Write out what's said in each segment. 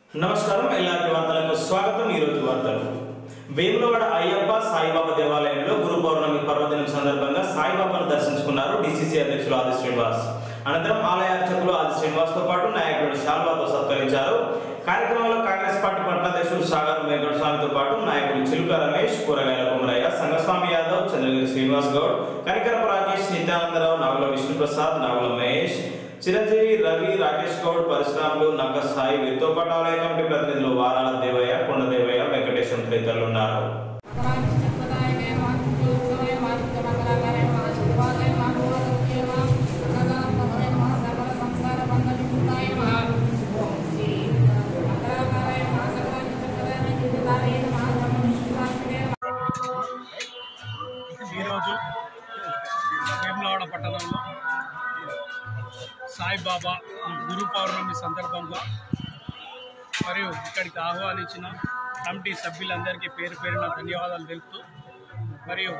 నమస్కారం ఎల్లాంటి వార్తలకు స్వాగతం ఈ రోజు వార్తలు వేములవాడ అయ్యప్ప సాయిబాబా దేవాలయంలో గురు పౌర్ణమి పర్వదినం సందర్భంగా సాయిబాబాను దర్శించుకున్నారు డిసిసి అధ్యక్షులు ఆది శ్రీనివాస్ అనంతరం ఆలయ అర్చకులు ఆది శ్రీనివాస్ తో పాటు నాయకుడు షాల్వాతో సత్కరించారు కార్యక్రమంలో కాంగ్రెస్ పార్టీ పట్టాధ్యక్షులు సాగర్ వెంకటస్వామితో పాటు నాయకులు చిలుక రమేష్ కూరగాయల కుమరయ్య సంగస్వామి యాదవ్ చంద్రగిరి శ్రీనివాస్ గౌడ్ కనికరపు రాజేష్ నిత్యానందరావు నాగుల విష్ణుప్రసాద్ నాగుల మహేష్ చిరంజీవి రవి రాకేష్ గౌడ్ పరశురాములు నక్క సాయి వీరితో పాటు ఆలయ కమిటీ ప్రతినిధులు వారాల దేవయ్య కొండ దేవయ్య వెంకటేశ్వర తదితరులు ఉన్నారు ఈరోజు వేములవాడ పట్టణంలో సాయిబాబా గురు పౌర్ణమి సందర్భంగా మరియు ఇక్కడికి ఆహ్వానించిన కమిటీ సభ్యులందరికీ పేరు పేరున ధన్యవాదాలు తెలుపుతూ మరియు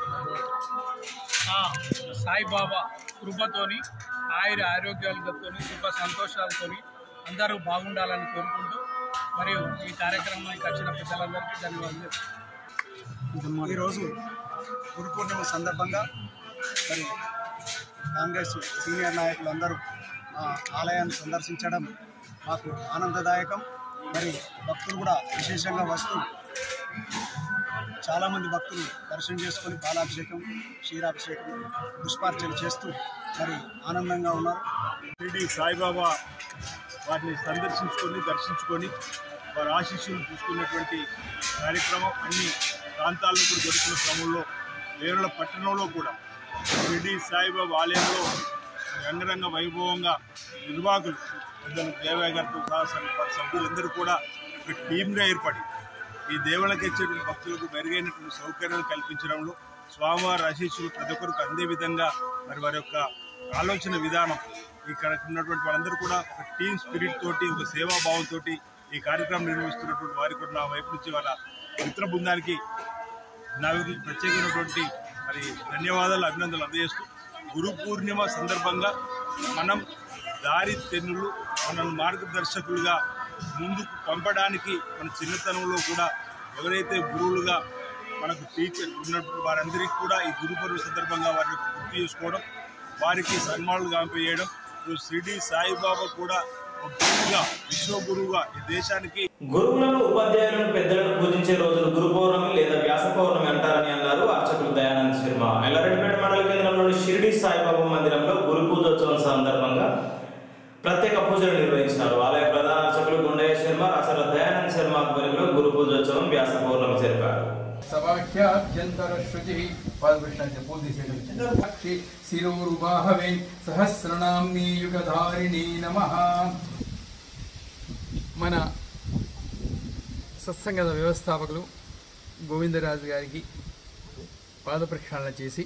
ఆ సాయిబాబా కృపతోని ఆయుర ఆరోగ్యాలతో సుఖ సంతోషాలతోని అందరూ బాగుండాలని కోరుకుంటూ మరియు ఈ కార్యక్రమానికి వచ్చిన పెద్దలందరికీ ధన్యవాదాలు ఈరోజు గురు పూర్ణిమ సందర్భంగా మరి కాంగ్రెస్ సీనియర్ నాయకులందరూ ఆ ఆలయాన్ని సందర్శించడం మాకు ఆనందదాయకం మరి భక్తులు కూడా విశేషంగా వస్తూ చాలామంది భక్తులు దర్శనం చేసుకొని పాలాభిషేకం క్షీరాభిషేకం పుష్పార్చన చేస్తూ మరి ఆనందంగా ఉన్నారు షిరిడి సాయిబాబా వారిని సందర్శించుకొని దర్శించుకొని వారి ఆశీస్సులు తీసుకున్నటువంటి కార్యక్రమం అన్ని ప్రాంతాల్లో కూడా జరుగుతున్న క్రమంలో వేరుల పట్టణంలో కూడా షిరిడి సాయిబాబా ఆలయంలో రంగరంగ వైభవంగా నిర్వాహకులు పెద్దలు దేవయ్య గారితో సహా సభ్యు- వారి సభ్యులందరూ కూడా ఒక టీమ్గా ఏర్పడి ఈ దేవుళ్ళకి ఇచ్చేటువంటి భక్తులకు మెరుగైనటువంటి సౌకర్యాలు కల్పించడంలో స్వామివారి ఆశీస్సులు ప్రతి ఒక్కరికి అందే విధంగా మరి వారి యొక్క ఆలోచన విధానం ఇక్కడ ఉన్నటువంటి వాళ్ళందరూ కూడా ఒక టీమ్ స్పిరిట్ తోటి ఒక సేవాభావంతో ఈ కార్యక్రమం నిర్వహిస్తున్నటువంటి వారికి కూడా నా వైపు నుంచి వాళ్ళ మిత్ర బృందానికి నా వైపు నుంచి ప్రత్యేకమైనటువంటి మరి ధన్యవాదాలు అభినందనలు అందజేస్తూ గురు పూర్ణిమ సందర్భంగా మనం దారి తెన్నులు మన మార్గదర్శకులుగా ముందుకు పంపడానికి మన చిన్నతనంలో కూడా ఎవరైతే గురువులుగా మనకు టీచర్ ఉన్నటువంటి వారందరికీ కూడా ఈ గురు పర్వ సందర్భంగా వారిని గుర్తు చేసుకోవడం వారికి సన్మానాలు కాంపేయడం ఇప్పుడు షిరిడి సాయిబాబా కూడా ఒక గురువుగా విశ్వగురువుగా ఈ దేశానికి గురువులను ఉపాధ్యాయులను పెద్దలను పూజించే రోజును గురు పౌర్ణమి లేదా వ్యాస పౌర్ణమి అంటారని అన్నారు అర్చకులు దయానంద్ శర్మ ఎల్లారెడ్డిపేట మండల కేంద్రంలోని షిరిడి సాయిబాబా మందిరంలో గురు పూజోత్సవం సందర్భంగా ప్రత్యేక పూజలు నిర్వహించారు ఆలయ ప్రధాన అర్చకులు గుండయ్య శర్మ రాసర దయానంద్ శర్మ ఆధ్వర్యంలో గురు పూజోత్సవం వ్యాస పౌర్ణమి జరిపారు సవాఖ్యాభ్యంతరశ్రుతి పాదకృష్ణ పూర్తి శిరోరుబాహవే సహస్రనామ్ని యుగధారిణి నమ మన సత్సంగత వ్యవస్థాపకులు గోవిందరాజు గారికి పాద ప్రక్షాళన చేసి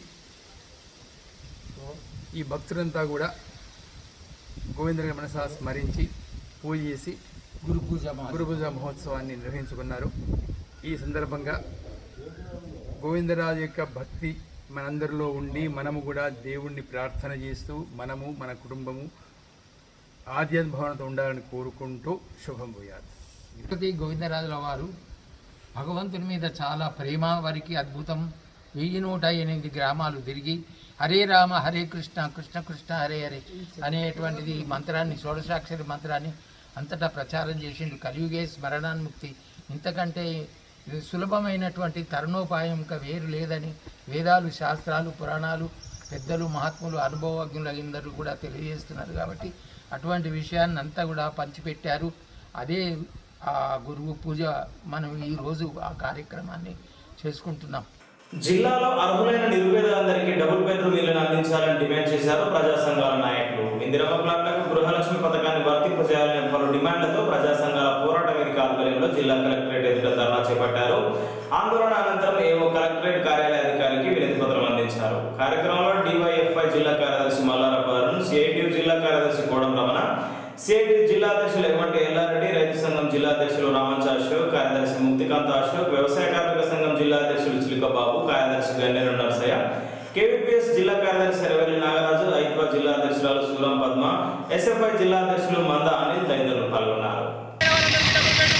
ఈ భక్తులంతా కూడా గోవిందరాజు మనసా స్మరించి పూజ చేసి గురు పూజ గురు పూజ మహోత్సవాన్ని నిర్వహించుకున్నారు ఈ సందర్భంగా గోవిందరాజు యొక్క భక్తి మనందరిలో ఉండి మనము కూడా దేవుణ్ణి ప్రార్థన చేస్తూ మనము మన కుటుంబము ఆధ్యాత్మభావనతో ఉండాలని కోరుకుంటూ శుభం పోయారు తిరుపతి గోవిందరాజుల వారు భగవంతుని మీద చాలా ప్రేమ వారికి అద్భుతం వెయ్యి నూట ఎనిమిది గ్రామాలు తిరిగి హరే రామ హరే కృష్ణ కృష్ణ కృష్ణ హరే హరే అనేటువంటిది మంత్రాన్ని షోడశాక్షరి మంత్రాన్ని అంతటా ప్రచారం చేసిండు కలియుగే స్మరణాన్ముక్తి ఇంతకంటే ఇది సులభమైనటువంటి తరుణోపాయం ఇంకా వేరు లేదని వేదాలు శాస్త్రాలు పురాణాలు పెద్దలు మహాత్ములు అనుభవజ్ఞులు అందరూ కూడా తెలియజేస్తున్నారు కాబట్టి అటువంటి విషయాన్ని అంతా కూడా పంచిపెట్టారు అదే ఆ గురువు పూజ మనం ఈ రోజు ఆ కార్యక్రమాన్ని చేసుకుంటున్నాం జిల్లాలో అర్హులైన నిరుపేదలందరికీ డబుల్ బెడ్రూమ్ ఇళ్లను అందించాలని డిమాండ్ చేశారు ప్రజా సంఘాల నాయకులు ఇందిరమ్మ ప్లాట్లకు గృహలక్ష్మి పథకాన్ని వర్తింపు చేయాలనే పలు డిమాండ్లతో ప్రజా సంఘాల పోరాట వేదిక ఆధ్వర్యంలో జిల్లా కలెక్టరేట్ ఎదుట ధర్నా చేపట్టారు ఆందోళన అనంతరం ఏవో కలెక్టరేట్ కార్యాలయ అధికారికి వినతి పత్రం అందించారు కార్యక్రమంలో డివైఎఫ్ఐ జిల్లా కార్యదర్శి మల్లారపు అరుణ్ సిఐటియు జిల్లా కార్యదర్శి కోడం రమణ సిఐటి జిల్లా అధ్యక్షులు ఎగమంటి ఎల్లారెడ్డి రైతు సంఘం జిల్లా అధ్యక్షులు రామంచ అశోక్ కార్యదర్శి ముక్తికాంత్ అశోక్ వ్యవసాయ కార్మిక సంఘం జిల్లా అధ్యక్షులు చిలుక బాబు కార్యదర్శి గన్నేరు నరసయ్య కేవీపీఎస్ జిల్లా కార్యదర్శి ఎరవెల్లి నాగరాజు ఐద్వా జిల్లా అధ్యక్షురాలు సూరం పద్మ ఎస్ఎఫ్ఐ జిల్లా అధ్యక్షులు మంద అనిల్ తదితరులు పాల్గొన్నారు నిరుపేదలందరికీ డబుల్ బెడ్రూమ్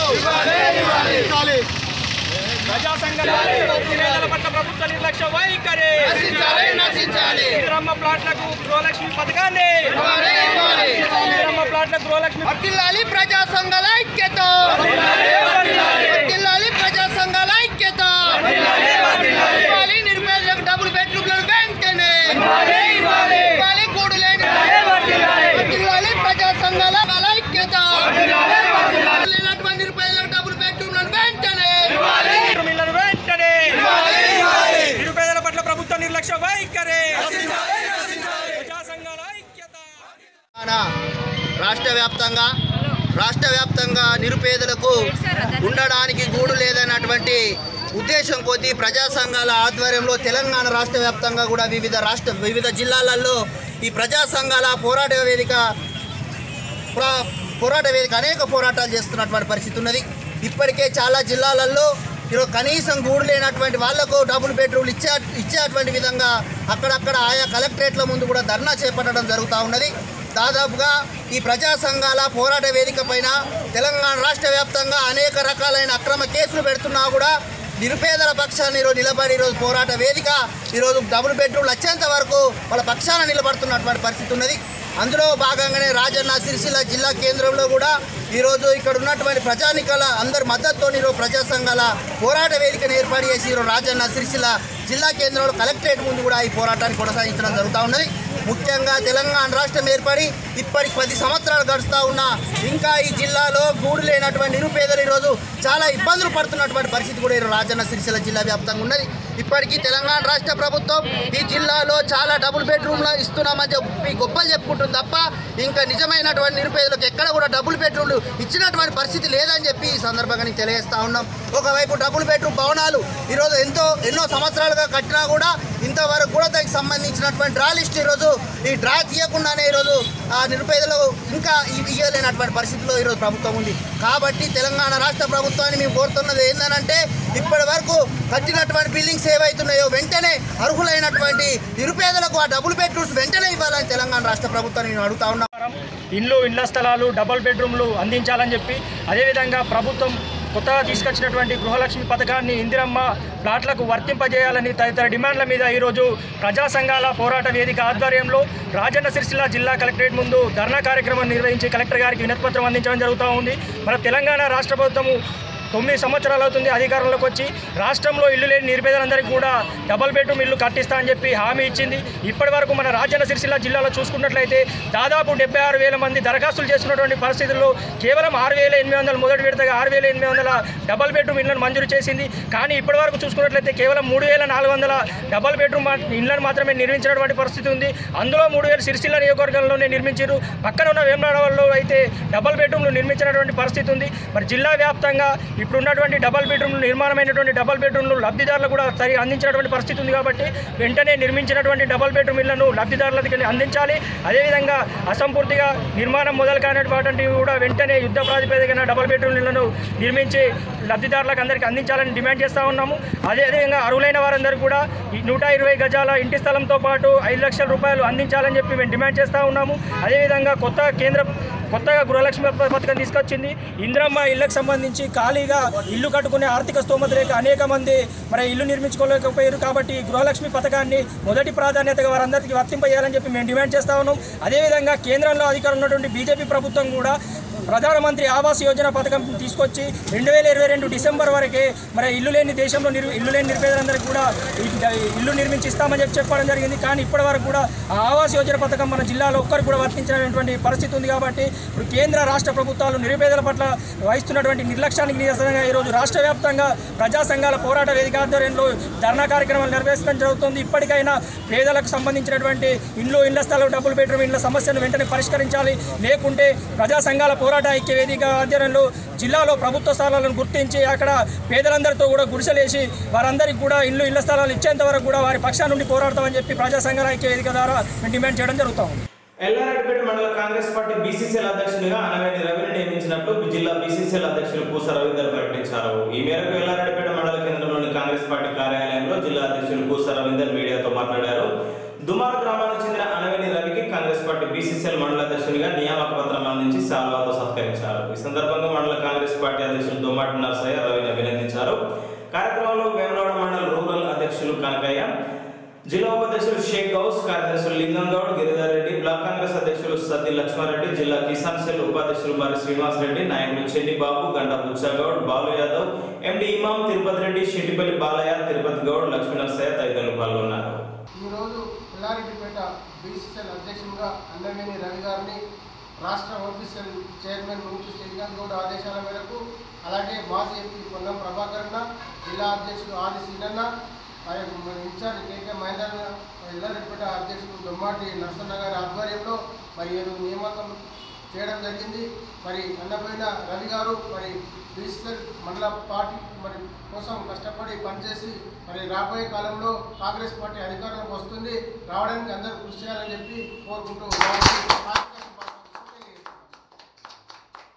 ఇళ్లను ప్రజా సంఘాల నిరుపేదల పట్ల ప్రభుత్వ నిర్లక్ష్య వైఖరి ఇందిరమ్మ ప్లాట్లకు గృహలక్ష్మి పథకాన్ని ఇందిరమ్మ ప్లాట్లకు గృహలక్ష్మి వర్ధిల్లాలి ప్రజా సంఘాల ఐక్యత వర్ధిల్లాలి ప్రజా సంఘాల ఐక్యత ఇవ్వాలి నిరుపేదలకు డబుల్ బెడ్రూమ్లను వెంటనే ఇవ్వాలి గూడు లేని వర్ధిల్లాలి ప్రజా సంఘాల ఐక్యత లేనటువంటి నిరుపేదలకు డబుల్ బెడ్రూమ్లను వెంటనే బెడ్రూమ్ ఇళ్లను వెంటనే నిరుపేదల పట్ల ప్రభుత్వ నిర్లక్ష్య వైఖరి ప్రజా సంఘాల ఐక్యత మన రాష్ట్ర వ్యాప్తంగా రాష్ట్ర వ్యాప్తంగా నిరుపేదలకు ఉండడానికి గూడు లేదన్నటువంటి ఉద్దేశం కొద్దీ ప్రజా సంఘాల ఆధ్వర్యంలో తెలంగాణ రాష్ట్ర వ్యాప్తంగా కూడా వివిధ రాష్ట్ర వివిధ జిల్లాలలో ఈ ప్రజా సంఘాల పోరాట వేదిక ప్ర- పోరాట వేదిక అనేక పోరాటాలు చేస్తున్నటువంటి పరిస్థితి ఉన్నది ఇప్పటికే చాలా జిల్లాలలో ఈరోజు కనీసం గూడు లేనటువంటి వాళ్లకు డబుల్ బెడ్రూమ్లు ఇచ్చే ఇచ్చేటువంటి విధంగా అక్కడక్కడ ఆయా కలెక్టరేట్ల ముందు కూడా ధర్నా చేపట్టడం జరుగుతూ ఉన్నది దాదాపుగా ఈ ప్రజా సంఘాల పోరాట వేదిక పైన తెలంగాణ రాష్ట్ర వ్యాప్తంగా అనేక రకాలైన అక్రమ కేసులు పెడుతున్నా కూడా నిరుపేదల పక్షాన్ని ఈరోజు నిలబడి ఈరోజు పోరాట వేదిక ఈరోజు డబుల్ బెడ్రూమ్లు వచ్చేంత వరకు వాళ్ళ పక్షాన నిలబడుతున్నటువంటి పరిస్థితి ఉన్నది అందులో భాగంగానే రాజన్న సిరిసిల్ల జిల్లా కేంద్రంలో కూడా ఈరోజు ఇక్కడ ఉన్నటువంటి ప్రజానికల అందరి మద్దతుతో ఈరోజు ప్రజా సంఘాల పోరాట వేదికను ఏర్పాటు చేసి ఈరోజు రాజన్న సిరిసిల్ల జిల్లా కేంద్రంలో కలెక్టరేట్ ముందు కూడా ఈ పోరాటాన్ని కొనసాగించడం జరుగుతూ ఉన్నది ముఖ్యంగా తెలంగాణ రాష్ట్రం ఏర్పడి ఇప్పటికి పది సంవత్సరాలు గడుస్తూ ఉన్నా ఇంకా ఈ జిల్లాలో గూడు లేనటువంటి నిరుపేదలు ఈరోజు చాలా ఇబ్బందులు పడుతున్నటువంటి పరిస్థితి కూడా ఈరోజు రాజన్న సిరిసిల్ల జిల్లా వ్యాప్తంగా ఉన్నది ఇప్పటికీ తెలంగాణ రాష్ట్ర ప్రభుత్వం ఈ జిల్లాలో చాలా డబుల్ బెడ్రూమ్లు ఇస్తున్నామని చెప్పి గొప్పలు చెప్పుకుంటుంది తప్ప ఇంకా నిజమైనటువంటి నిరుపేదలకు ఎక్కడ కూడా డబుల్ బెడ్రూమ్లు ఇచ్చినటువంటి పరిస్థితి లేదని చెప్పి ఈ సందర్భంగా నేను తెలియజేస్తా ఉన్నాం ఒకవైపు డబుల్ బెడ్రూమ్ భవనాలు ఈరోజు ఎంతో ఎన్నో సంవత్సరాలుగా కట్టినా కూడా ఇంతవరకు కూడా దానికి సంబంధించినటువంటి డ్రా లిస్ట్ ఈరోజు ఈ డ్రా తీయకుండానే ఈరోజు ఆ నిరుపేదలు ఇంకా ఇ- ఇయ్యలేనటువంటి పరిస్థితిలో ఈరోజు ప్రభుత్వం ఉంది కాబట్టి తెలంగాణ రాష్ట్ర ప్రభుత్వాన్ని మేము కోరుతున్నది ఏంటంటే ఇప్పటి వరకు కట్టినటువంటి బిల్డింగ్స్ ఏవైతున్నాయో వెంటనే అర్హులైనటువంటి నిరుపేదలకు ఆ డబుల్ బెడ్రూమ్స్ వెంటనే ఇవ్వాలని తెలంగాణ రాష్ట్ర ప్రభుత్వాన్ని నేను అడుగుతా ఉన్నా ఇండ్లు ఇండ్ల స్థలాలు డబల్ బెడ్రూమ్లు అందించాలని చెప్పి అదేవిధంగా ప్రభుత్వం కొత్తగా తీసుకొచ్చినటువంటి గృహలక్ష్మి పథకాన్ని ఇందిరమ్మ ప్లాట్లకు వర్తింపజేయాలని తదితర డిమాండ్ల మీద ఈరోజు ప్రజా సంఘాల పోరాట వేదిక ఆధ్వర్యంలో రాజన్న సిరిసిల్ల జిల్లా కలెక్టరేట్ ముందు ధర్నా కార్యక్రమం నిర్వహించి కలెక్టర్ గారికి వినతిపత్రం అందించడం జరుగుతూ ఉంది మన తెలంగాణ రాష్ట్ర ప్రభుత్వము తొమ్మిది సంవత్సరాలు అవుతుంది అధికారంలోకి వచ్చి రాష్ట్రంలో ఇల్లు లేని నిరుపేదలందరికీ కూడా డబల్ బెడ్రూమ్ ఇల్లు కట్టిస్తా అని చెప్పి హామీ ఇచ్చింది ఇప్పటి వరకు మన రాజన్న సిరిసిల్ల జిల్లాలో చూసుకున్నట్లయితే దాదాపు డెబ్బై ఆరు వేల మంది దరఖాస్తులు చేసుకున్నటువంటి పరిస్థితుల్లో కేవలం ఆరు వేల ఎనిమిది వందల మొదటి విడతగా ఆరు వేల ఎనిమిది వందల డబల్ బెడ్రూమ్ ఇళ్లను మంజూరు చేసింది కానీ ఇప్పటి వరకు చూసుకున్నట్లయితే కేవలం మూడు వేల నాలుగు వందల డబల్ బెడ్రూమ్ మా- ఇళ్లను మాత్రమే నిర్మించినటువంటి పరిస్థితి ఉంది అందులో మూడు వేలు సిరిసిల్ల నియోజకవర్గంలోనే నిర్మించారు పక్కన ఉన్న వేమనాడలో అయితే డబల్ బెడ్రూమ్లు నిర్మించినటువంటి పరిస్థితి ఉంది మరి జిల్లా వ్యాప్తంగా ఇప్పుడు ఉన్నటువంటి డబల్ బెడ్రూమ్లు నిర్మాణమైనటువంటి డబల్ బెడ్రూమ్లు లబ్ధిదారులకు కూడా సరి అందించినటువంటి పరిస్థితి ఉంది కాబట్టి వెంటనే నిర్మించినటువంటి డబల్ బెడ్రూమ్ ఇళ్లను లబ్ధిదారులకి అందించాలి అదేవిధంగా అసంపూర్తిగా నిర్మాణం మొదలు కానటువంటివి కూడా వెంటనే యుద్ధ ప్రాతిపదికన డబల్ బెడ్రూమ్ ఇళ్లను నిర్మించి లబ్ధిదారులకు అందరికీ అందించాలని డిమాండ్ చేస్తూ ఉన్నాము అదేవిధంగా అర్హులైన వారందరూ కూడా ఈ నూట ఇరవై గజాల ఇంటి స్థలంతో పాటు ఐదు లక్షల రూపాయలు అందించాలని చెప్పి మేము డిమాండ్ చేస్తూ ఉన్నాము అదేవిధంగా కొత్త కేంద్ర కొత్తగా గృహలక్ష్మి పథకం తీసుకొచ్చింది ఇంద్రమ్మ ఇళ్లకు సంబంధించి ఖాళీగా ఇల్లు కట్టుకునే ఆర్థిక స్తోమత లేక అనేక మంది మరి ఇల్లు నిర్మించుకోలేకపోయారు కాబట్టి గృహలక్ష్మి పథకాన్ని మొదటి ప్రాధాన్యతగా వారందరికీ వర్తింపజేయాలని చెప్పి మేము డిమాండ్ చేస్తా ఉన్నాం అదేవిధంగా కేంద్రంలో అధికారం ఉన్నటువంటి బీజేపీ ప్రభుత్వం కూడా ప్రధానమంత్రి ఆవాస్ యోజన పథకం తీసుకొచ్చి రెండు వేల ఇరవై రెండు డిసెంబర్ వరకే మరి ఇల్లు లేని దేశంలో నిర్ ఇల్లు లేని నిరుపేదలందరికీ కూడా ఇ- ఇల్లు నిర్మించిస్తామని చెప్పి చెప్పడం జరిగింది కానీ ఇప్పటి వరకు కూడా ఆ ఆవాస్ యోజన పథకం మన జిల్లాలో ఒక్కరికి కూడా వర్తించినటువంటి పరిస్థితి ఉంది కాబట్టి ఇప్పుడు కేంద్ర రాష్ట్ర ప్రభుత్వాలు నిరుపేదల పట్ల వహిస్తున్నటువంటి నిర్లక్ష్యానికి నిరసనగా ఈరోజు రాష్ట్ర వ్యాప్తంగా ప్రజా సంఘాల పోరాట వేదిక ఆధ్వర్యంలో ధర్నా కార్యక్రమాలు నిర్వహించడం జరుగుతుంది ఇప్పటికైనా పేదలకు సంబంధించినటువంటి ఇండ్లు ఇళ్ల స్థలం డబుల్ బెడ్రూమ్ ఇళ్ల సమస్యను వెంటనే పరిష్కరించాలి లేకుంటే ప్రజా సంఘాల పోరాట ఐక్య వేదిక ఆధ్వర్యంలో జిల్లాలో ప్రభుత్వ స్థలాలను గుర్తించి అక్కడ పేదలందరితో కూడా గుడిసెలేసి వారందరికీ కూడా ఇల్లు ఇళ్ల స్థలాలు ఇచ్చేంత వరకు కూడా వారి పక్షా నుండి పోరాడతామని చెప్పి ప్రజా సంఘాల ఐక్య వేదిక ద్వారా మేము డిమాండ్ చేయడం జరుగుతా ఉంది ఎల్లారెడ్డిపేట మండల కాంగ్రెస్ పార్టీ బీసీసీఎల్ అధ్యక్షునిగా అనవేని రవిని నియమించినట్లు జిల్లా బీసీసీఎల్ అధ్యక్షులు పూస రవీందర్ ప్రకటించారు ఈ మేరకు ఎల్లారెడ్డిపేట మండల కేంద్రంలోని కాంగ్రెస్ పార్టీ కార్యాలయంలో జిల్లా అధ్యక్షులు పూస రవీందర్ మీడియాతో మాట్లాడారు దుమార గ్రామానికి చెందిన అనవేని రవికి కాంగ్రెస్ పార్టీ బీసీసీఎల్ మండల అధ్యక్షునిగా నియామక పత్రం అందించి సాల్వాతో సత్కరించారు ఈ సందర్భంగా అధ్యక్షులు దొమ్మాటి నరసయ్య రవిని అభినందించారు కార్యక్రమంలో వేమలవాడ మండల రూరల్ అధ్యక్షులు కనకయ్య జిల్లా ఉపాధ్యక్షులు షేక్ గౌస్ కార్యదర్శులు లింగం గౌడ్ గిరిధర్ రెడ్డి బ్లాక్ కాంగ్రెస్ అధ్యక్షులు సద్ది లక్ష్మారెడ్డి జిల్లా కిసాన్ సెల్ ఉపాధ్యక్షులు మరి శ్రీనివాస్ రెడ్డి నాయకులు చెన్ని బాబు గంటా బుచ్చగౌడ్ బాలు యాదవ్ ఎండి ఇమాం తిరుపతి రెడ్డి షెట్టిపల్లి బాలయ్య తిరుపతి గౌడ్ లక్ష్మీ నరసయ్య తదితరులు పాల్గొన్నారు ఈరోజు పిల్లారెడ్డిపేట బీసీసీఎల్ అధ్యక్షులుగా అన్నవేణి రవి గారిని రాష్ట్ర ఓపీసీఎల్ చైర్మన్ ముందు శ్రీకాంత్ గౌడ్ ఆదేశాల మేరకు అలాగే మాజీ ఎంపీ పొన్నం ప్రభాకరన్న జిల్లా అధ్యక్షుడు ఆది సీనన్న ఆయన మన ఇన్ఛార్జ్ కేకే మహేందర్ ఎల్లారెడ్డిపేట అధ్యక్షుడు దొమ్మాటి నరసన్న గారి ఆధ్వర్యంలో మరి ఏదో నియామకం చేయడం జరిగింది మరి అన్నపైన రవి గారు మరి డిజిటల్ మండల పార్టీ మరి కోసం కష్టపడి పనిచేసి మరి రాబోయే కాలంలో కాంగ్రెస్ పార్టీ అధికారంలోకి వస్తుంది రావడానికి అందరూ కృషి చేయాలని చెప్పి కోరుకుంటూ వారికి కార్యక్రమ శుభాకాంక్షలు తెలియజేస్తున్నాను.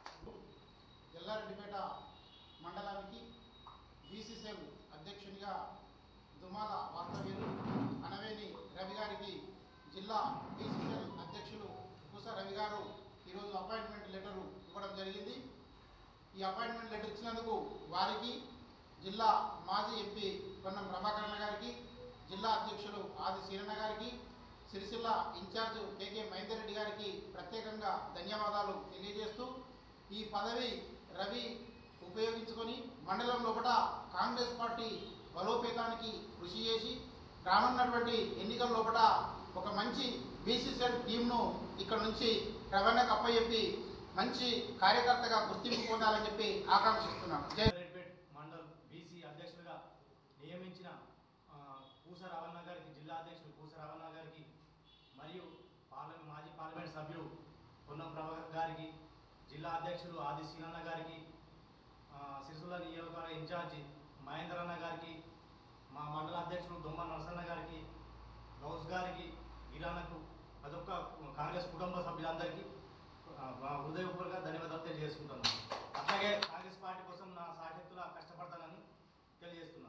ఎల్లారెడ్డిపేట మండలానికి బీసీసీఎల్ అధ్యక్షునిగా దుమాల వాస్తవ్యులు అనవేని రవి గారికి జిల్లా బీసీసీఎల్ అధ్యక్షులు కుస రవి గారు ఈరోజు అపాయింట్మెంట్ లెటర్ ఇవ్వడం జరిగింది ఈ అపాయింట్మెంట్ లెటర్ ఇచ్చినందుకు వారికి జిల్లా మాజీ ఎంపీ పొన్నం ప్రభాకరణ గారికి జిల్లా అధ్యక్షులు ఆది సీరణ గారికి సిరిసిల్ల ఇన్ఛార్జ్ కేకే మహేందర్ రెడ్డి గారికి ప్రత్యేకంగా ధన్యవాదాలు తెలియజేస్తూ ఈ పదవి రవి ఉపయోగించుకొని మండలం లోపల కాంగ్రెస్ పార్టీ బలోపేతానికి కృషి చేసి రానున్నటువంటి ఎన్నికల లోపల ఒక మంచి బీసీసీఎల్ టీంను ఇక్కడ నుంచి రవాణాకు అప్పచెప్పి మంచి కార్యకర్తగా గుర్తింపు పొందాలని చెప్పి ఆకాంక్షిస్తున్నాను జై రేపేట్ మండల్ బీసీ అధ్యక్షులుగా నియమించిన ఆ, పూస రావణ గారికి జిల్లా అధ్యక్షులు పూస రావణ గారికి మరియు పార్లమెంట్ మాజీ పార్లమెంట్ సభ్యులు పొన్నం ప్రభాకర్ గారికి జిల్లా అధ్యక్షులు ఆది సీనన్న గారికి ఆ, సిరిసిల్ల నియోజకవర్గ ఇన్ఛార్జి మహేందర్ అన్న గారికి మా మండల అధ్యక్షులు దొమ్మ నరసన్న గారికి గౌస్ గారికి ఈరానకు అదొక్క కాంగ్రెస్ కుటుంబ సభ్యులందరికీ ఆ, మా హృదయపూర్వక ధన్యవాదాలు తెలియజేసుకుంటున్నాను అట్లాగే కాంగ్రెస్ పార్టీ కోసం నా సాహిత్యులా కష్టపడతానని తెలియజేస్తున్నాను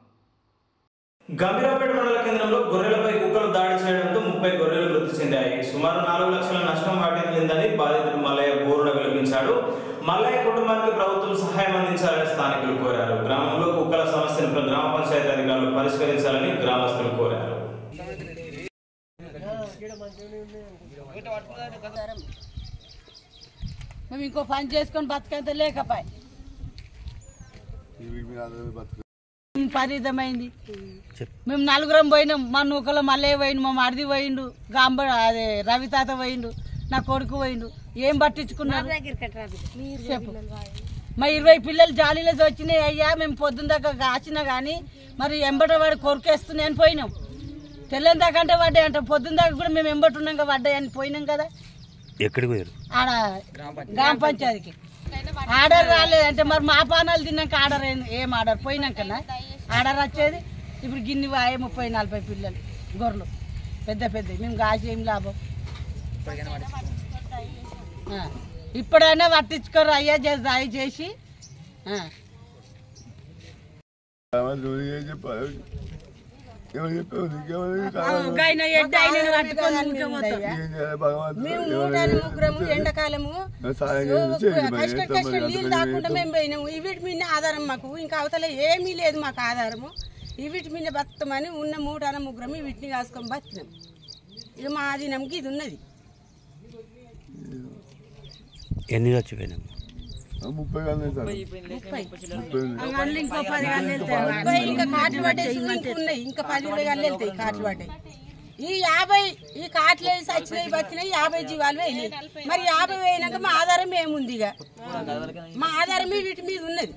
గంభీరాపేట మండల కేంద్రంలో గొర్రెలపై కుక్కలు దాడి చేయడంతో ముప్పై గొర్రెలు మృతి చెందాయి సుమారు నాలుగు లక్షల నష్టం వాటిల్లిందని బాధితుడు మల్లయ్య బోరున విలపించాడు మల్లయ్య కుటుంబానికి ప్రభుత్వం సహాయం అందించాలని స్థానికులు కోరారు గ్రామంలో కుక్కల సమస్యను గ్రామ పంచాయతీ అధికారులు పరిష్కరించాలని గ్రామస్తులు కోరారు మేము ఇంకో పని చేసుకొని బతకంత లేకపోయి పరిమితమైంది మేము నలుగురం పోయినాం మా నూకలో మళ్ళీ పోయిండు మా మరిది పోయిండు గాంబ అదే రవి తాత పోయిండు నా కొడుకు పోయిండు ఏం పట్టించుకున్నారు చెప్పు మా ఇరవై పిల్లలు జాలీలో వచ్చినాయి అయ్యా మేము పొద్దున్న దాకా కాచినా కానీ మరి ఎంబట వాడు కొరికేస్తున్నాయని పోయినాం తెల్లని దాకా అంటే పడ్డాయి అంటే పొద్దున్న దాకా కూడా మేము ఎంబటి ఉన్నాం కదా పడ్డాయి అని పోయినాం కదా ఎక్కడికి పోయారు ఆడ గ్రామ పంచాయతీకి ఆర్డర్ రాలేదంటే మరి మా పానాలు తిన్నాక ఆర్డర్ ఏంది ఏం ఆర్డర్ పోయినాకనా ఆర్డర్ వచ్చేది ఇప్పుడు గిన్ని వాయే ముప్పై నలభై పిల్లలు గొర్రెలు పెద్ద పెద్ద మేము కాసి ఏం లాభం ఆ, ఇప్పుడైనా పట్టించుకోరు అయ్యా చేసి దయచేసి ఆ. ఆయన ఎడ్డ ఆయనను పట్టుకొని ఊచబోతాం. మేము మూడాలు ముగ్గురము ఎండాకాలము కష్ట కష్టం నీళ్ళు దాక్కుండా మేము పోయినాము వీటి మీద ఆధారం మాకు ఇంకా అవతల ఏమీ లేదు మాకు ఆధారము ఈ వీటి మీద బతుకమని ఉన్న మూడాల ముగ్గురము వీటిని కాసుకొని బతికినాం ఇక మా ఆధీనంకి ఇది ఉన్నది ఎన్ని చచ్చిపోయినాం ముప్పై గన్లు ఇంకో పది గన్లు వెళ్తాయి. ముప్పై ఇంకా కాట్లు పడ్డాయి చూడు, ఇంకా ఉన్నాయి ఇంకా పది ఇరవై గన్లు వెళ్తాయి కాట్లు పడ్డాయి ఈ యాభై ఈ కాట్లు వేసి వచ్చినాయి బతినాయి యాభై జీవాలు వేయలేదు మరి యాభై వేయినాక మా ఆధారం ఏముంది ఇక మా ఆధారమే వీటి మీద ఉన్నది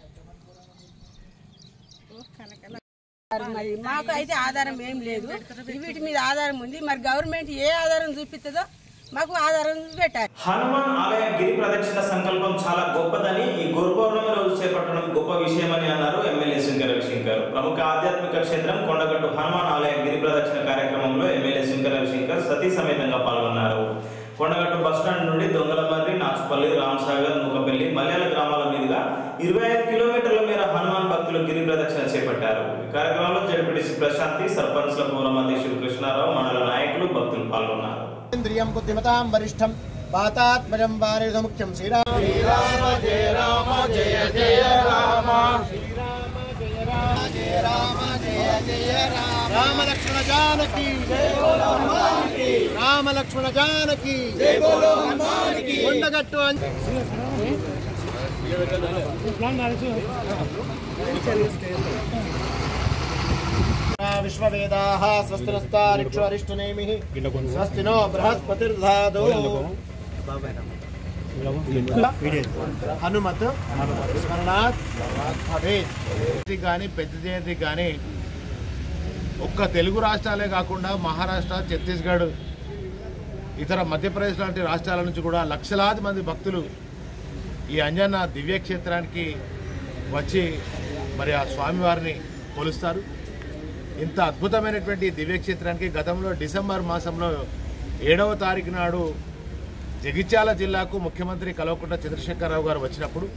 మరి మాకు అయితే ఆధారం ఏం లేదు ఈ వీటి మీద ఆధారం ఉంది మరి గవర్నమెంట్ ఏ ఆధారం చూపిస్తుందో మాకు ఆధారం పెట్టాలి హనుమాన్ ఆలయ గిరి ప్రదక్షిణ సంకల్పం చాలా గొప్పదని ఈ గురు పౌర్ణమి రోజు చేపట్టడం గొప్ప విషయమని అన్నారు ఎమ్మెల్యే శంకర రవిశంకర్ ప్రముఖ ఆధ్యాత్మిక క్షేత్రం కొండగట్టు హనుమాన్ ఆలయ గిరి ప్రదక్షిణ కార్యక్రమంలో ఎమ్మెల్యే శంకర రవిశంకర్ సతీ సమేతంగా పాల్గొన్నారు కొండగట్టు బస్టాండ్ నుండి దొంగలమర్రి నాచుపల్లి రామసాగర్ నూకపల్లి మల్యాల గ్రామాల మీదుగా ఇరవై ఐదు కిలోమీటర్ల మేర హనుమాన్ భక్తులు గిరి ప్రదక్షిణ చేపట్టారు ఈ కార్యక్రమంలో జడ్పీటీసీ ప్రశాంతి సర్పంచ్ల ఫోరం అధ్యక్షుడు కృష్ణారావు మండల నాయకులు భక్తులు పాల్గొన్నారు ఇంద్రియం బుద్ధిమతాం వరిష్టం పాతాత్మజం వారి ముఖ్యం శ్రీరామ శ్రీరామ జయ రామ జయ జయ రామ రామ లక్ష్మణ జానకి రామ లక్ష్మణ జానకి ఉండగట్టు అంజ విశ్వవేదాः స్వస్తినస్తారిక్షరిష్టునేమిः స్వస్తి నో బృహస్పతిర్ధాదో హనుమత్ స్మరణాత్ భవేత్ కానీ పెద్ద జయంతి కానీ ఒక్క తెలుగు రాష్ట్రాలే కాకుండా మహారాష్ట్ర ఛత్తీస్గఢ్ ఇతర మధ్యప్రదేశ్ లాంటి రాష్ట్రాల నుంచి కూడా లక్షలాది మంది భక్తులు ఈ అంజన్న దివ్యక్షేత్రానికి వచ్చి మరి ఆ స్వామివారిని కొలుస్తారు ఇంత అద్భుతమైనటువంటి ఈ దివ్యక్షేత్రానికి గతంలో డిసెంబర్ మాసంలో ఏడవ తారీఖు నాడు జగిత్యాల జిల్లాకు ముఖ్యమంత్రి కల్వకుంట్ల చంద్రశేఖరరావు గారు వచ్చినప్పుడు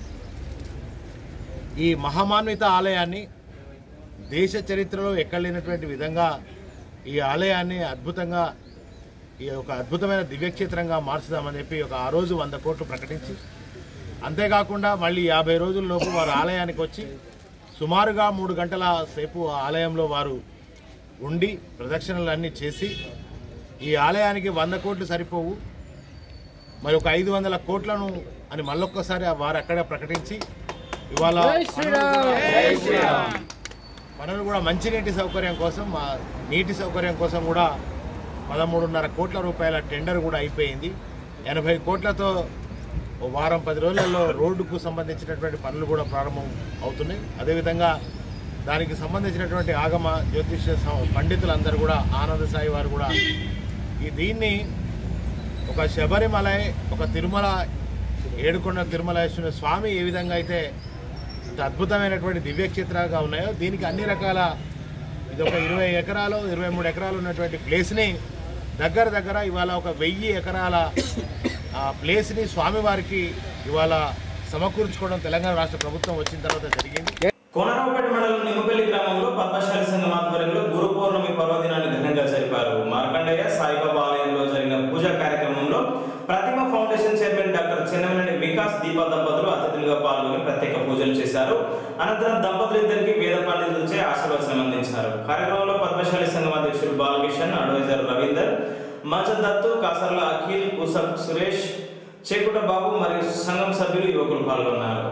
ఈ మహామాన్విత ఆలయాన్ని దేశ చరిత్రలో ఎక్కడ లేనటువంటి విధంగా ఈ ఆలయాన్ని అద్భుతంగా ఈ ఒక అద్భుతమైన దివ్యక్షేత్రంగా మార్చుదామని చెప్పి ఒక ఆ రోజు వంద కోట్లు ప్రకటించి అంతేకాకుండా మళ్ళీ యాభై రోజుల్లోపు వారు ఆలయానికి వచ్చి సుమారుగా మూడు గంటల సేపు ఆ ఆలయంలో వారు ఉండి ప్రదక్షిణలు అన్నీ చేసి ఈ ఆలయానికి వంద కోట్లు సరిపోవు మరి ఒక ఐదు వందల కోట్లను అని మళ్ళొక్కసారి వారు అక్కడ ప్రకటించి ఇవాళ జై శ్రీరామ్. జై శ్రీరామ్. పనులు కూడా మంచినీటి సౌకర్యం కోసం మా నీటి సౌకర్యం కోసం కూడా పదమూడున్నర కోట్ల రూపాయల టెండర్ కూడా అయిపోయింది ఎనభై కోట్లతో ఓ వారం పది రోజులలో రోడ్డుకు సంబంధించినటువంటి పనులు కూడా ప్రారంభం అవుతున్నాయి అదేవిధంగా దానికి సంబంధించినటువంటి ఆగమ జ్యోతిష సం- పండితులందరూ కూడా ఆనంద సాయి వారు కూడా ఈ దీన్ని ఒక శబరిమలై ఒక తిరుమల ఏడుకొండ తిరుమలేశ్వర స్వామి ఏ విధంగా అయితే ఇంత అద్భుతమైనటువంటి దివ్యక్షేత్రాలుగా ఉన్నాయో దీనికి అన్ని రకాల ఇది ఒక ఇరవై ఎకరాలు ఇరవై మూడు ఎకరాలు ఉన్నటువంటి ప్లేస్ని దగ్గర దగ్గర ఇవాళ ఒక వెయ్యి ఎకరాల ఆ ప్లేస్ని స్వామివారికి ఇవాళ సమకూర్చుకోవడం తెలంగాణ రాష్ట్ర ప్రభుత్వం వచ్చిన తర్వాత జరిగింది కోనరావుపేట మండలం నిమ్మపల్లి గ్రామంలో పద్మశాలి సంఘం ఆధ్వర్యంలో గురు పౌర్ణమి పర్వదినాన్ని ఘనంగా జరిపారు మార్కండయ్య సాయిబాబా ఆలయంలో జరిగిన పూజా కార్యక్రమంలో Pratima foundation chairman doctor Chennamaneni Vikas Deepa దంపతులు అతిథులుగా పాల్గొని ప్రత్యేక పూజలు చేశారు అనంతరం దంపతులిద్దరికి వేద పండితులచే ఆశీర్వచనం అందించారు కార్యక్రమంలో పద్మశాలి సంఘం అధ్యక్షుడు బాలకిషన్ అడ్వైజర్ రవీందర్ మజద్ దత్తు కాసర్ల అఖిల్ కుసబ్ సురేష్ చేకుట బాబు మరియు సంఘం సభ్యులు యువకులు పాల్గొన్నారు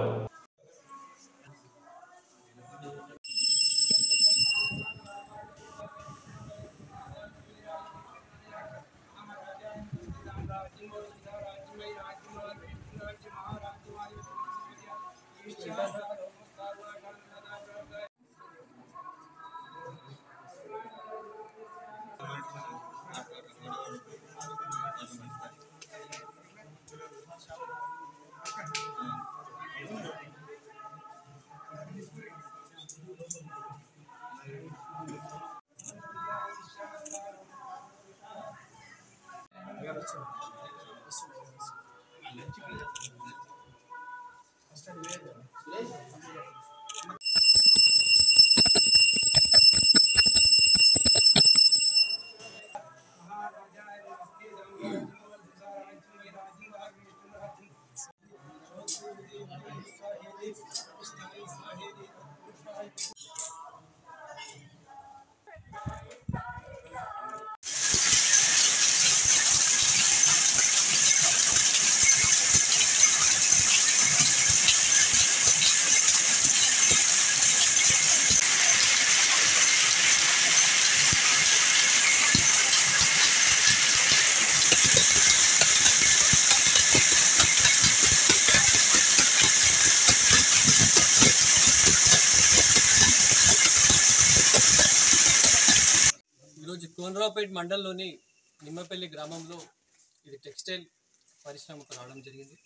ఈరోజు కోనరావుపేట మండలంలోని నిమ్మపల్లి గ్రామంలో ఇది టెక్స్టైల్ పరిశ్రమకు రావడం జరిగింది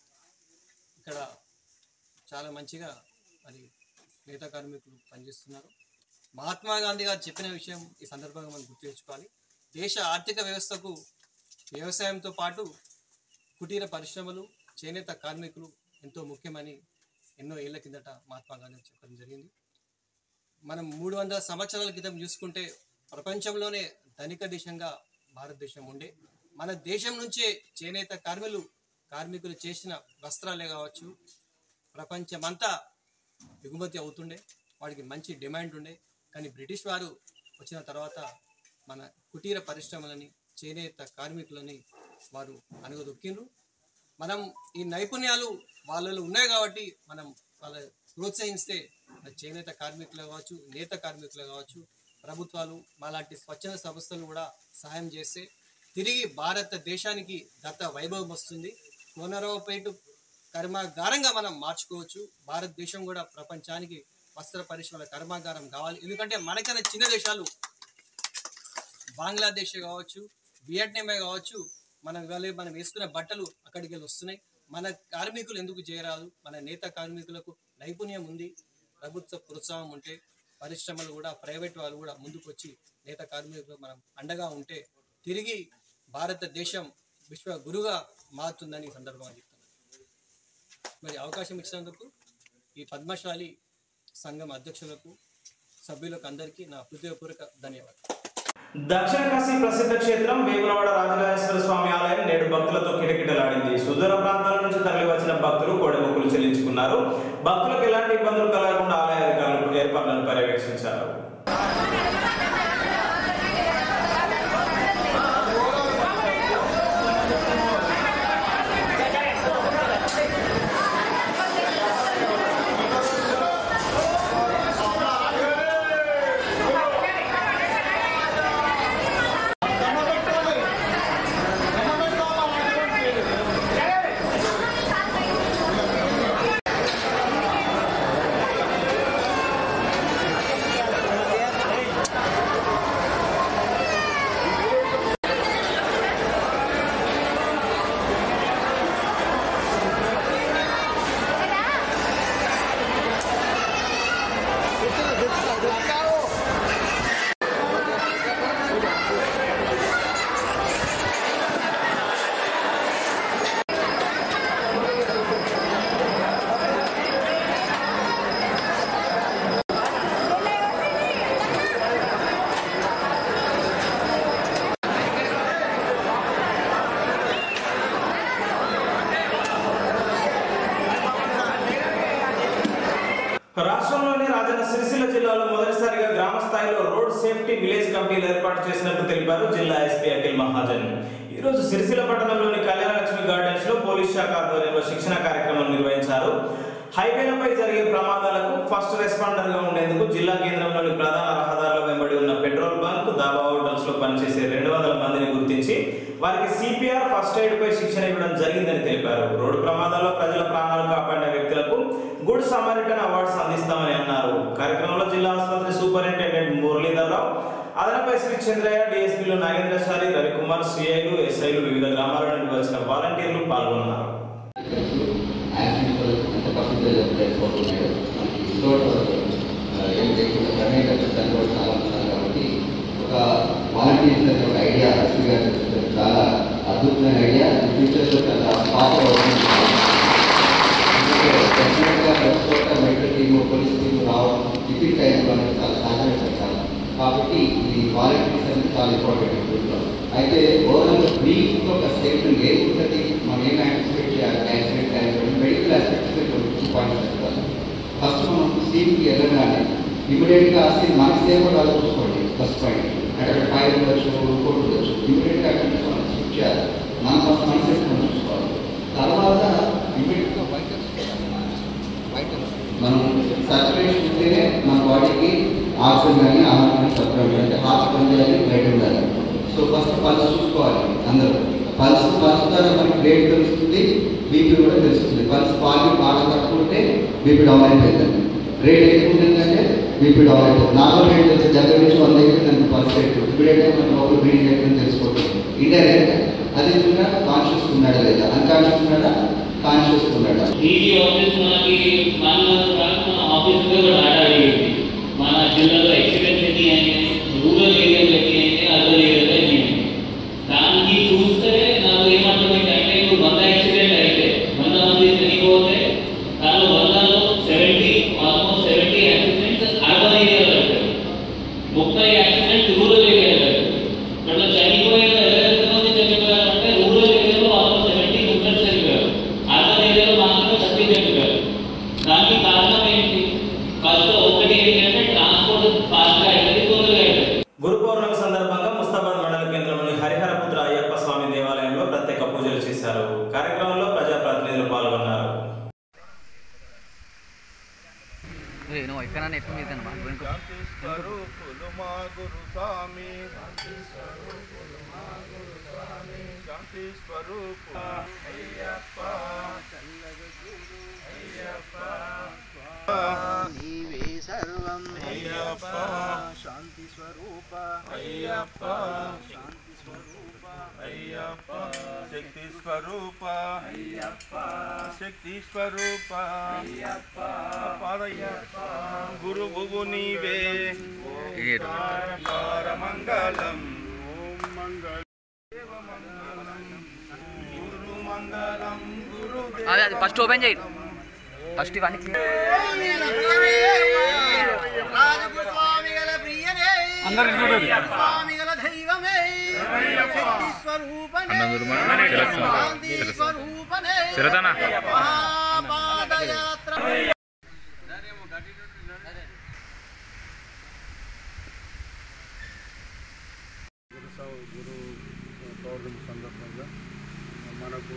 ఇక్కడ చాలా మంచిగా మరి నేత కార్మికులు పనిచేస్తున్నారు మహాత్మా గాంధీ గారు చెప్పిన విషయం ఈ సందర్భంగా మనం గుర్తు తెచ్చుకోవాలి దేశ ఆర్థిక వ్యవస్థకు వ్యవసాయంతో పాటు కుటీర పరిశ్రమలు చేనేత కార్మికులు ఎంతో ముఖ్యమని ఎన్నో ఏళ్ల కిందట మహాత్మా గాంధీ చెప్పడం జరిగింది మనం మూడు వందల సంవత్సరాల క్రితం చూసుకుంటే ప్రపంచంలోనే ధనిక దేశంగా భారతదేశం ఉండే మన దేశం నుంచే చేనేత కార్మికులు కార్మికులు చేసిన వస్త్రాలే కావచ్చు ప్రపంచమంతా ఎగుమతి అవుతుండే వాడికి మంచి డిమాండ్ ఉండే కానీ బ్రిటిష్ వారు వచ్చిన తర్వాత మన కుటీర పరిశ్రమలని చేనేత కార్మికులని వారు అణగదొక్కిండ్రు మనం ఈ నైపుణ్యాలు వాళ్ళలో ఉన్నాయి కాబట్టి మనం వాళ్ళ ప్రోత్సహిస్తే మన చేనేత కార్మికులు కావచ్చు నేత కార్మికులు కావచ్చు ప్రభుత్వాలు మాలాంటి స్వచ్ఛంద సంస్థలు కూడా సహాయం చేస్తే తిరిగి భారతదేశానికి గత వైభవం వస్తుంది కోనరావుపేట కర్మాగారంగా మనం మార్చుకోవచ్చు భారతదేశం కూడా ప్రపంచానికి వస్త్ర పరిశ్రమల కర్మాగారం కావాలి ఎందుకంటే మనకన్నా చిన్న దేశాలు బంగ్లాదేశ్ కావచ్చు వియట్నామే కావచ్చు మనం ఇవాళ మనం వేసుకునే బట్టలు అక్కడికి వెళ్ళి వస్తున్నాయి మన కార్మికులు ఎందుకు చేయరాదు మన నేత కార్మికులకు నైపుణ్యం ఉంది ప్రభుత్వ ప్రోత్సాహం ఉంటే పరిశ్రమలు కూడా ప్రైవేట్ వాళ్ళు కూడా ముందుకు వచ్చి నేత కార్మికులు మనం అండగా ఉంటే తిరిగి భారతదేశం విశ్వ గురుగా మారుతుందని ఈ సందర్భంగా చెప్తున్నాను మరి అవకాశం ఇచ్చినందుకు ఈ పద్మశాలి సంఘం అధ్యక్షులకు సభ్యులకు అందరికీ నా హృదయపూర్వక ధన్యవాదాలు దక్షిణ కాశీ ప్రసిద్ధ క్షేత్రం వేములవాడ రాజరాజేశ్వర స్వామి ఆలయం నేడు భక్తులతో కిటకిటలాడింది సుదూర ప్రాంతాల నుంచి తరలి వచ్చిన భక్తులు కోడి మొక్కులు చెల్లించుకున్నారు భక్తులకు ఎలాంటి ఇబ్బందులు కలగకుండా ఆలయ అధికారులు ఏర్పాట్లను పర్యవేక్షించారు రాష్ట్రంలోని రాజన్న సిరిసిల్ల జిల్లాలో మొదటిసారిగా గ్రామ స్థాయిలో రోడ్ సేఫ్టీ విలేజ్ కమిటీలు ఏర్పాటు చేసినట్టు తెలిపారు జిల్లా ఎస్పీ అఖిల్ మహాజన్ ఈ రోజు సిరిసిల్ల పట్టణంలోని కళ్యాణలక్ష్మి గార్డెన్స్ లో పోలీస్ శాఖ ఆధ్వర్యంలో శిక్షణ కార్యక్రమం నిర్వహించారు హైవేలపై జరిగే ప్రమాదాలకు ఫస్ట్ రెస్పాండర్ గా ఉండేందుకు జిల్లా కేంద్రంలోని ప్రధాన రహదారుల వెంబడి ఉన్న పెట్రోల్ బంక్ దాబా హోటల్స్ లో పనిచేసే రెండు వందల మందిని గుర్తించి వారికి సిపిఆర్ ఫస్ట్ ఎయిడ్ పై శిక్షణ ఇవ్వడం జరిగిందని తెలిపారు రోడ్డు ప్రమాదాల్లో ప్రజల ప్రాణాలు కాపాడిన వ్యక్తులకు గుడ్ సమారిటన్ అవార్డ్స్ అందిస్తామని అన్నారు కార్యక్రమంలో జిల్లా ఆసుపత్రి సూపరింటెండెంట్ మురళీధర్రావు అదనపై శ్రీ చంద్రయ్య డిఎస్పీలు నాగేంద్రచారి రవికుమార్ సిఐలు ఎస్ఐలు వివిధ గ్రామాల నుండి వచ్చిన వాలంటీర్లు పాల్గొన్నారు ఎంత పర్సెంటేజ్ ఆఫ్ అయిపోతున్నాయో రిసోర్ట్ ఏం లేకుండా కర్ణాటక దాన్ని కూడా చాలా ఉన్నారు కాబట్టి ఒక వాలంటీర్స్ అనే ఒక ఐడియా ఎస్పీ గారు చెప్పారు. చాలా అద్భుతమైన ఐడియా ఫ్యూచర్లో చాలా పాత అవుతుంది డెఫినెట్గా ప్రతి చోట మెడికల్ టీమ్ పోలీస్ టీమ్ రావడం టిఫిన్ టైంలో అనేది చాలా సహజమైన పెట్టాలి కాబట్టి ఈ వాలంటీర్స్ అనేది చాలా ఇంపార్టెంట్ దీంట్లో అయితే ఓవరాల్ బ్రీఫ్ ఒక స్టేట్మెంట్ ఏముంటుంది మనం ఏం యాంటిసిపేట్ చేయాలి accident accident medical aspects two points చెప్తాను ఫస్ట్ మనం సీన్కి వెళ్ళగానే ఇమీడియట్గా ఆ సీన్ మనకి సేమ్ కూడా చూసుకోండి ఫస్ట్ పాయింట్ అంటే అక్కడ ఫైర్ ఉండొచ్చు ఇంకోటి ఉండొచ్చు ఇమీడియట్గా అక్కడ నుంచి మనం షిఫ్ట్ చేయాలి మన ఫస్ట్ మన సేఫ్ మనం చూసుకోవాలి తర్వాత ఇమీడియట్గా వైటల్స్ మనం సర్క్యులేషన్ ఉంటేనే మన బాడీకి ఆక్సిజన్ కానీ ఆహారం కానీ సప్లై అంటే హార్ట్ పని చేయాలి బ్లడ్ ఉండాలి సో ఫస్ట్ పల్స్ చూసుకోవాలి అందరూ పల్స్ పల్స్ ద్వారా మనకి బ్లడ్ తెలుస్తుంది బీపీ కూడా తెలుస్తుంది పల్స్ పాలు బాగా తక్కువ ఉంటే బీపీ డౌన్ అయిపోయిందండి రేట్ ఎక్కువ ఉంటుందంటే బీపీ డౌన్ అయిపోతుంది నార్మల్ రేట్ వచ్చే దగ్గర నుంచి వంద అయితే దానికి పల్స్ రేట్ ఇప్పుడైతే మన లోపల బ్రీడింగ్ రేట్ అని తెలుసుకోవచ్చు ఇండైరెక్ట్ అదే విధంగా కాన్షియస్ ఉన్నాడా లేదా అన్కాన్షియస్ ఉన్నాడా కాన్షియస్ ఉన్నాడా ఈ ఆఫీస్ మనకి మన మన ఆఫీస్ కూడా డాటా అడిగింది మన జిల్లాలో ఎక్స్పీరియన్స్ ఎన్ని అయ్యాయి రూరల్ ఏరియాలో ఎన్ని అయ్యాయి అర్బన్ ఏరియాలో ఎన్ని అయ్యాయి దానికి చూస్తే నాకు ఏమర్థమైంది అంటే ఇప్పుడు వంద యాక్సిడెంట్ అయితే వంద మంది చనిపోతే దానిలో వందలో seventy almost seventy accidents urban ఏరియాలో అవుతాయి ముప్పై యాక్సిడెంట్స్ రూరల్ ఏరియాలో అవుతాయి అట్లా చనిపోయిన ఇరవై మంది చనిపోయారు నువ్వు ఎక్కడన్నా ఎప్పుడు మీద శాంతి స్వరూపులు మా గురు స్వామి శాంతి స్వరూపు అయ్యప్ప అయ్యప్ప నీవే సర్వం అయ్యప్ప శాంతి స్వరూప అయ్యప్ప శాంతి స్వరూప అయ్యప్ప శక్తి స్వరూప అయ్యప్ప శక్తి స్వరూప అయ్యప్ప పాదయ్యప్ప గురువు నీవే ఓంకార మంగళం ఓం మంగళ గురు మంగళం గురు అదే అది ఫస్ట్ ఓపెన్ చేయి ఫస్ట్ ఇవన్నీ రాజగుస్వామిగల ప్రియనే అందరిని చూడండి. స్వామిగల దైవమే శక్తి స్వరూపనే శాంతి స్వరూపనే శరతన. మహాపాదయాత్ర గురు సౌ- గురు పౌర్ణమి సందర్భంగా మనకు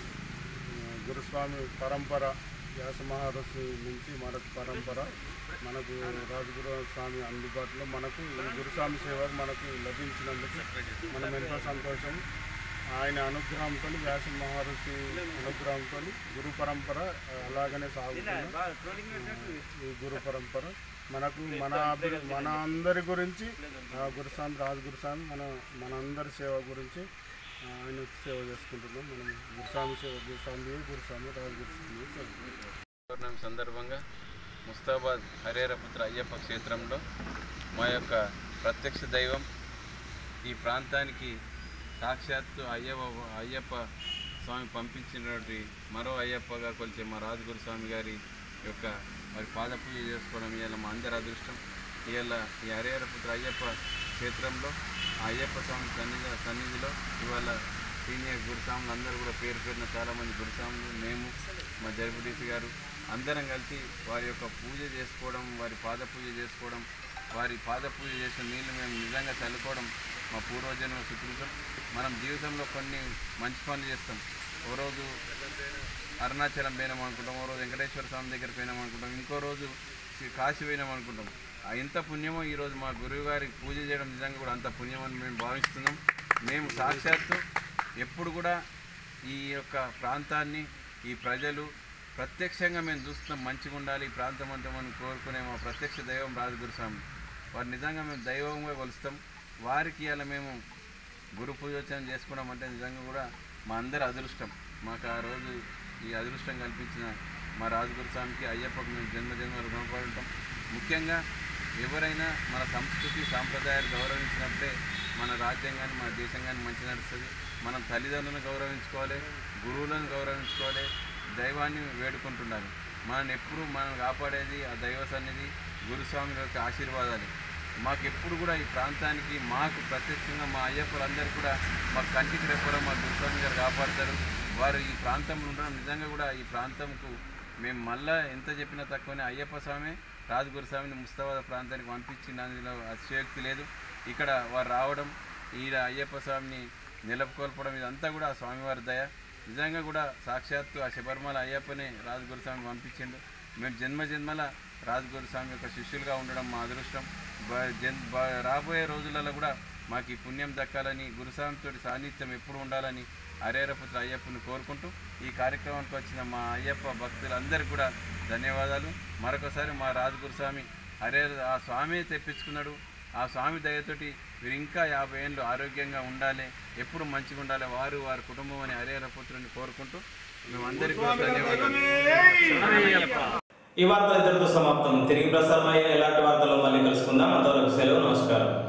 ఆ, గురుస్వామి పరంపర వ్యాస మహర్షి నుంచి మనకు పరంపర మనకు రాజగురు స్వామి అందుబాటులో మనకు ఈ గురుస్వామి సేవ మనకు లభించినందుకు మనం ఎంతో సంతోషం ఆయన అనుగ్రహంతో వ్యాస మహర్షి అనుగ్రహంతో గురు పరంపర ఆ, అలాగనే సాగుతుంది ఆ, ఈ గురు పరంపర మనకు మన అభి- మన అందరి గురించి ఆ, గురుస్వామి రాజగురుస్వామి మన మన అందరి సేవ గురించి ఆ, ఆయన సేవ చేసుకుంటున్నాం మనం గురుస్వామి సేవ గురుస్వామి గురుస్వామి రాజగురుస్వామి సేవ పౌర్ణమి సందర్భంగా ముస్తాబాద్ హరేరపుత్ర అయ్యప్ప క్షేత్రంలో మా యొక్క ప్రత్యక్ష దైవం ఈ ప్రాంతానికి సాక్షాత్తు అయ్యప్ప అయ్యప్ప స్వామి పంపించినటువంటి మరో అయ్యప్పగా కొలిచే మా రాజగురు స్వామి గారి యొక్క మరి పాద పూజ చేసుకోవడం ఇవాళ మా అందరి అదృష్టం ఇవాళ ఈ హరిహరపుత్ర అయ్యప్ప క్షేత్రంలో ఆ అయ్యప్ప స్వామి సన్నిధి సన్నిధిలో ఇవాళ సీనియర్ గురుస్వాములు అందరూ కూడా పేరు పేరున చాలామంది గురుస్వాములు మేము మా జరపడీసి గారు అందరం కలిసి వారి యొక్క పూజ చేసుకోవడం వారి పాద పూజ చేసుకోవడం వారి పాద పూజ చేసిన నీళ్ళు మేము నిజంగా చల్లుకోవడం మా పూర్వజన్మ సుకృతం మనం జీవితంలో కొన్ని మంచి పనులు చేస్తాం ఓ రోజు అరుణాచలం పోయినాం అనుకుంటాం ఓ రోజు వెంకటేశ్వర స్వామి దగ్గర పోయినాం అనుకుంటాం ఇంకో రోజు శ్రీ కాశీ పోయినాం అనుకుంటాం ఆ ఎంత పుణ్యమో ఈరోజు మా గురువు గారికి పూజ చేయడం నిజంగా కూడా అంత పుణ్యం అని మేము భావిస్తున్నాం మేము సాక్షాత్తు ఎప్పుడు కూడా ఈ యొక్క ప్రాంతాన్ని ఈ ప్రజలు ప్రత్యక్షంగా మేము చూస్తున్నాం మంచిగా ఉండాలి ఈ ప్రాంతం అంతా మనం కోరుకునే మా ప్రత్యక్ష దైవం రాజగురు స్వామి వారు నిజంగా మేము దైవంగా కొలుస్తాం వారికి ఇలా మేము గురు పూజోత్సవం చేసుకోవడం అంటే నిజంగా కూడా మా అందరి అదృష్టం మాకు ఆ రోజు ఈ అదృష్టం కల్పించిన మా రాజగురు స్వామికి అయ్యప్పకు మేము జన్మ జన్మలు రుణపడి ఉంటాం ముఖ్యంగా ఎవరైనా మన సంస్కృతి సాంప్రదాయాలు గౌరవించినప్పుడే మన రాజ్యాంగాన్ని మన దేశంగాన్ని మంచి నడుస్తుంది మనం తల్లిదండ్రులను గౌరవించుకోవాలి గురువులను గౌరవించుకోవాలి దైవాన్ని వేడుకుంటుండాలి మనల్ని ఎప్పుడు మనం కాపాడేది ఆ దైవ సన్నిధి గురుస్వామి యొక్క ఆశీర్వాదాలు మాకు ఎప్పుడు కూడా ఈ ప్రాంతానికి మాకు ప్రత్యక్షంగా మా అయ్యప్పలందరూ కూడా మా కంటికి రెప్పడం మా గురుస్వామి గారు కాపాడతారు వారు ఈ ప్రాంతంలో ఉండడం నిజంగా కూడా ఈ ప్రాంతంకు మేము మళ్ళా ఎంత చెప్పినా తక్కువనే అయ్యప్ప స్వామి రాజగురు స్వామిని ముస్తాబాద్ ప్రాంతానికి పంపించిన అందులో అతిశయోక్తి లేదు ఇక్కడ వారు రావడం ఈడ అయ్యప్ప స్వామిని నెలకొల్పడం ఇదంతా కూడా ఆ స్వామివారి దయ నిజంగా కూడా సాక్షాత్తు ఆ శబరిమల అయ్యప్పనే రాజగురు స్వామిని పంపించిండు మేము జన్మ జన్మల రాజగురు స్వామి యొక్క శిష్యులుగా ఉండడం మా అదృష్టం బ- జన్ బ- రాబోయే రోజులలో కూడా మాకు ఈ పుణ్యం దక్కాలని గురుస్వామితో సాన్నిధ్యం ఎప్పుడు ఉండాలని హరేరపుత్ర అయ్యప్పని కోరుకుంటూ ఈ కార్యక్రమానికి వచ్చిన మా అయ్యప్ప భక్తులందరికీ కూడా ధన్యవాదాలు మరొకసారి మా రాజగురు స్వామి హరే ఆ స్వామి తెప్పించుకున్నాడు ఆ స్వామి దయతోటి మీరు ఇంకా యాభై ఏళ్ళు ఆరోగ్యంగా ఉండాలి ఎప్పుడు మంచిగా ఉండాలి వారు వారి కుటుంబం అని హరిహరపుత్రుని కోరుకుంటూ మేమందరికీ కూడా ధన్యవాదాలు ఈ వార్తలు ఇద్దరితో సమాప్తం తిరిగి ప్రసారం అయ్యే ఎలాంటి వార్తల్లో మళ్ళీ కలుసుకుందాం అంతవరకు సెలవు నమస్కారం